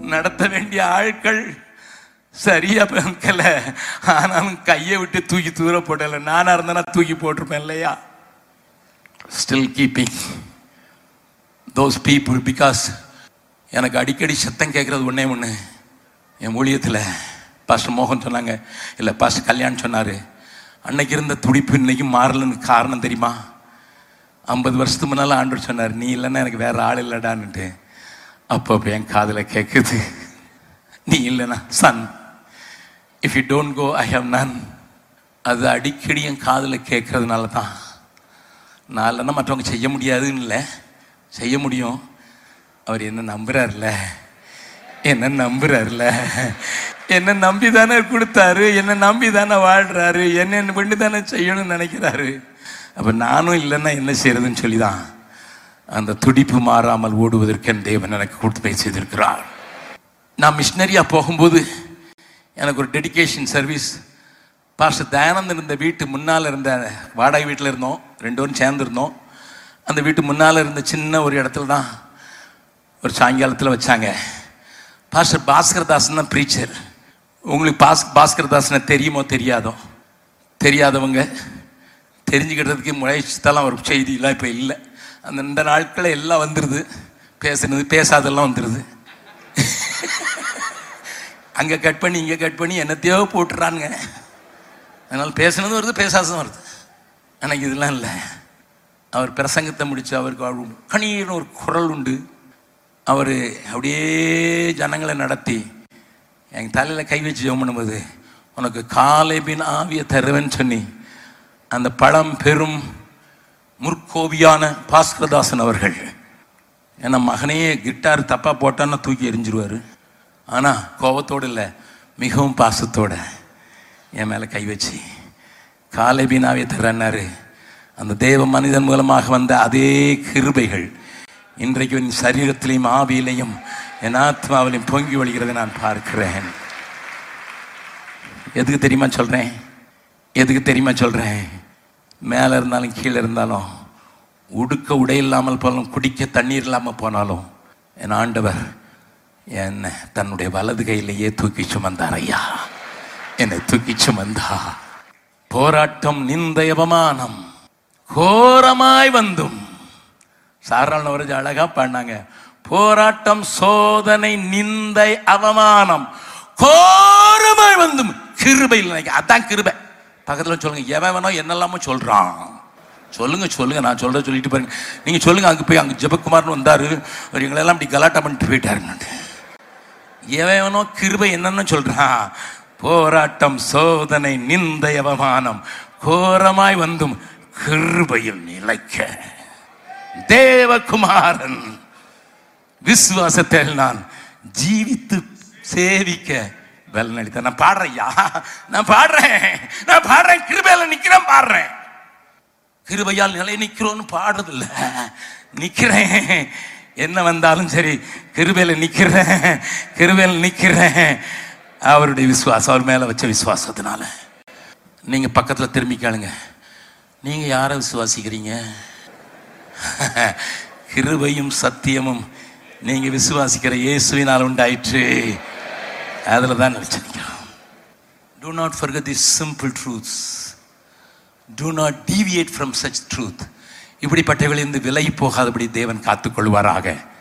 நடத்த வேண்டிய ஆட்கள் சரியா பங்கல ஆனாலும் கையை விட்டு தூக்கி தூர போடல நானா இருந்தேன்னா தூக்கி போட்டிருப்பேன் இல்லையா still keeping those people because எனக்கு அடிக்கடி சத்தம் கேட்குறது ஒன்றே ஒன்று என் ஊழியத்தில் பாஸ்டர் மோகன் சொன்னாங்க இல்லை பாஸ்டர் கல்யாண் சொன்னார் அன்னைக்கு இருந்த துடிப்பு இன்னைக்கு மாறலன்னு காரணம் தெரியுமா ஐம்பது வருஷத்துக்கு முன்னால் ஆண்டவர் சொன்னார் நீ இல்லைன்னா எனக்கு வேற ஆள் இல்லைடான்னுட்டு அப்போ அப்போ என் காதில் கேட்குது நீ இல்லைனா son if you don't go I have none அது அடிக்கடி என் காதில் கேட்கறதுனால தான் நான் இல்லைன்னா மற்றவங்க செய்ய முடியாதுன்னு இல்லை செய்ய முடியும் அவர் என்ன நம்புறாருல என்ன நம்புறாருல என்ன நம்பி தானே கொடுத்தாரு என்ன நம்பி தானே வாழ்றாரு என்ன பண்ணி தானே செய்யணும்னு நினைக்கிறாரு அப்ப நானும் இல்லைன்னா என்ன செய்யறதுன்னு சொல்லி தான் அந்த துடிப்பு மாறாமல் ஓடுவதற்கு என் தேவன் எனக்கு கொடுத்து செய்திருக்கிறார் நான் மிஷினரியா போகும்போது எனக்கு ஒரு டெடிகேஷன் சர்வீஸ் பாஸ்டர் தயானந்தன் இருந்த வீட்டு முன்னால் இருந்த வாடகை வீட்டில் இருந்தோம் ரெண்டு பேரும் சேர்ந்து இருந்தோம் அந்த வீட்டு முன்னால் இருந்த சின்ன ஒரு இடத்துல தான் ஒரு சாயங்காலத்தில் வச்சாங்க பாஸ்டர் பாஸ்கர் தாசன் தான் ப்ரீச்சர் உங்களுக்கு பாஸ் பாஸ்கர் தாசனை தெரியுமோ தெரியாதோ தெரியாதவங்க தெரிஞ்சுக்கிட்டதுக்கு முயற்சித்தாலும் ஒரு செய்தியெல்லாம் இப்போ இல்லை அந்த இந்த நாட்களில் எல்லாம் வந்துடுது பேசுனது பேசாதெல்லாம் வந்துடுது அங்கே கட் பண்ணி இங்கே கட் பண்ணி என்னத்தையோ போட்டுறானுங்க அதனால் பேசுனதும் வருது பேசாததும் வருது எனக்கு இதெல்லாம் இல்லை அவர் பிரசங்கத்தை முடிச்சு அவருக்கு அவர் கணீர்னு ஒரு குரல் உண்டு அவர் அப்படியே ஜனங்களை நடத்தி என் தலையில் கை வச்சு ஜெபம் பண்ணும்போது உனக்கு காலை பின் ஆவிய தருவேன்னு சொல்லி அந்த பழம் பெரும் முற்கோவியான பாஸ்கரதாசன் அவர்கள் ஏன்னா மகனையே கிட்டார் தப்பாக போட்டான்னா தூக்கி எறிஞ்சிருவார் ஆனால் கோபத்தோடு இல்லை மிகவும் பாசத்தோட என் மேலே கை வச்சு காலை பினாவே தர்றன்னாரு அந்த தேவ மனிதன் மூலமாக வந்த அதே கிருபைகள் இன்றைக்கு என் சரீரத்திலையும் ஆவியிலையும் என் ஆத்மாவிலையும் பொங்கி வழிகிறதை நான் பார்க்கிறேன் எதுக்கு தெரியுமா சொல்கிறேன் எதுக்கு தெரியுமா சொல்கிறேன் மேலே இருந்தாலும் கீழே இருந்தாலும் உடுக்க உடை இல்லாமல் போனாலும் குடிக்க தண்ணீர் இல்லாமல் போனாலும் என் ஆண்டவர் என்னை தன்னுடைய வலது கையிலேயே தூக்கி சுமந்தார் ஐயா என்னை தூக்கி சுமந்தா போராட்டம் நிந்த அவமானம் கோரமாய் வந்தும் சாரணவரஜ் அழகா பாடினாங்க போராட்டம் சோதனை நிந்தை அவமானம் கோரமாய் வந்தும் கிருபை இல்லை அதான் கிருபை பக்கத்துல சொல்லுங்க எவன் வேணோ என்னெல்லாமோ சொல்றான் சொல்லுங்க சொல்லுங்க நான் சொல்றத சொல்லிட்டு பாருங்க நீங்க சொல்லுங்க அங்க போய் அங்க ஜெபக்குமார்னு வந்தாரு அவர் எங்களெல்லாம் இப்படி கலாட்டா பண்ணிட்டு போயிட்டாருன்னு எவன் வேணோ கிருபை என்னன்னு சொல்றான் போராட்டம் சோதனை நிந்தை அவமானம் கோரமாய் வந்தும் கிருபையில் நிலைக்க தேவகுமாரன் விசுவாசத்தில் நான் ஜீவித்து சேவிக்க வெள்ளனடித்த நான் பாடுறையா நான் பாடுறேன் நான் பாடுறேன் கிருபையில நிக்கிறேன் பாடுறேன் கிருபையால் நிலை நிக்கிறோன்னு பாடுறதில்ல நிக்கிறேன் என்ன வந்தாலும் சரி கிருபையில நிக்கிறேன் கிருபையில நிக்கிறேன் அவருடைய விசுவாசம் அவர் மேல வச்ச விசுவாசத்தினால நீங்க பக்கத்துல திரும்பி கேளுங்க நீங்க யாரை விசுவாசிக்கிறீங்க கிருபையும் சத்தியமும் நீங்க விசுவாசிக்கிற இயேசுவினால் உண்டாயிற்று அதுல தான் நினைச்சிருக்கிறோம் do not forget these simple truths do not deviate from such truth இப்படிப்பட்டவர்களிருந்து விலகி போகாதபடி தேவன் காத்துக்கொள்வாராக